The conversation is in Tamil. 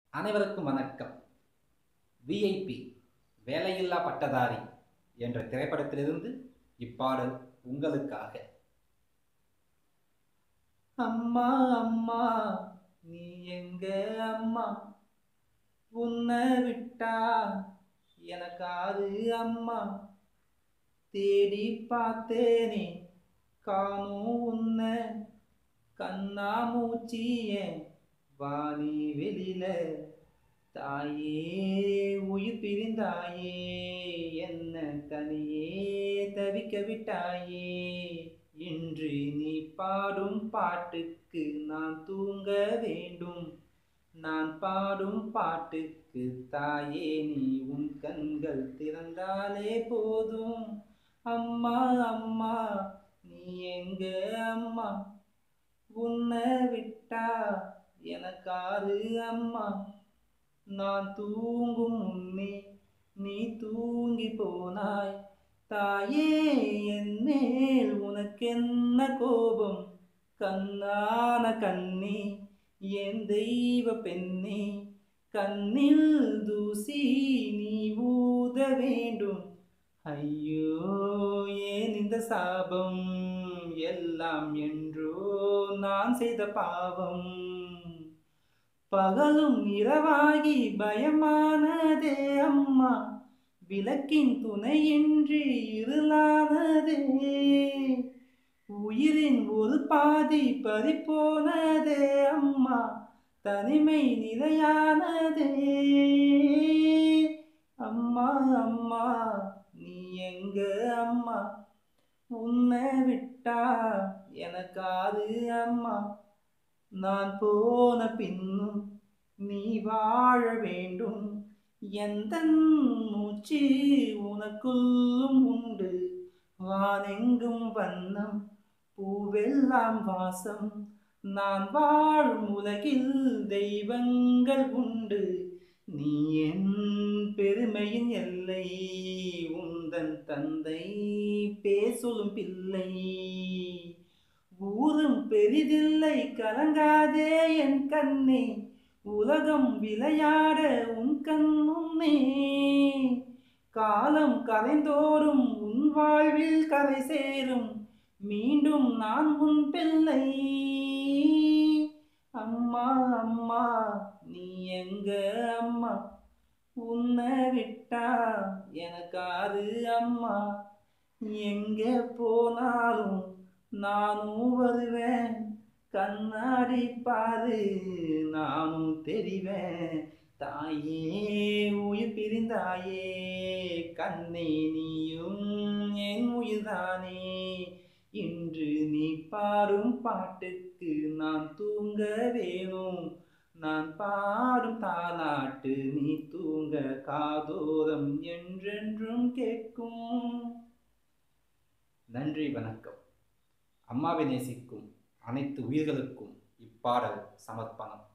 அனைவருக்கும் வணக்கம் விஐபி வேலையில்லா பட்டதாரி என்ற திரைப்படத்திலிருந்து இப்பாடல் உங்களுக்காக அம்மா அம்மா நீ எங்க அம்மா உன்னை விட்டா எனக்காது அம்மா தேடி பார்த்தேனே காணும் உன்னை கண்ணா மூச்சியே வாணி வெளியில தாயே உயிர் பிரிந்தாயே என்ன தனியே தவிக்க விட்டாயே இன்று நீ பாடும் பாட்டுக்கு நான் தூங்க வேண்டும் நான் பாடும் பாட்டுக்கு தாயே நீ உன் கண்கள் திறந்தாலே போதும் அம்மா அம்மா நீ எங்க அம்மா உன்னை விட்டா எனக்காரு அம்மா நான் தூங்கும் முன்னே நீ தூங்கி போனாய் தாயே என் மேல் உனக்கென்ன கோபம் கண்ணான கண்ணே என் தெய்வ பெண்ணே கண்ணில் தூசி நீ ஊத வேண்டும் ஐயோ ஏன் இந்த சாபம் எல்லாம் என்றோ நான் செய்த பாவம் பகலும் இரவாகி பயமானதே அம்மா விளக்கின் துணையின்றி இருளானதே உயிரின் ஒரு பாதி பறிப்போனதே அம்மா தனிமை நிலையானதே அம்மா அம்மா நீ எங்க அம்மா உன்னை விட்டா எனக்காது அம்மா நான் போன பின்னும் நீ வாழ வேண்டும் எந்த மூச்சு உனக்குள்ளும் உண்டு வானெங்கும் வண்ணம் பூவெல்லாம் வாசம் நான் வாழும் உலகில் தெய்வங்கள் உண்டு நீ என் பெருமையின் எல்லை உந்தன் தந்தை பேசொலும் பிள்ளை ஊரும் பெரிதில்லை கலங்காதே என் கண்ணே உலகம் விளையாட உன் கண் முன்னே காலம் கலைந்தோறும் உன் வாழ்வில் கரை சேரும் மீண்டும் நான் உன் பிள்ளை அம்மா அம்மா நீ எங்க அம்மா உன்னை விட்டா எனக்காது அம்மா எங்க போனாலும் நானும் வருவேன் கண்ணாடி பாரு நானும் தெரிவேன் தாயே உயிர் பிரிந்தாயே கண்ணே நீயும் என் உயிர்தானே இன்று நீ பாடும் பாட்டுக்கு நான் தூங்க வேணும் நான் பாடும் தாலாட்டு நீ தூங்க காதோரம் என்றென்றும் கேட்கும் நன்றி வணக்கம் அம்மாவை நேசிக்கும் அனைத்து உயிர்களுக்கும் இப்பாடல் சமர்ப்பணம்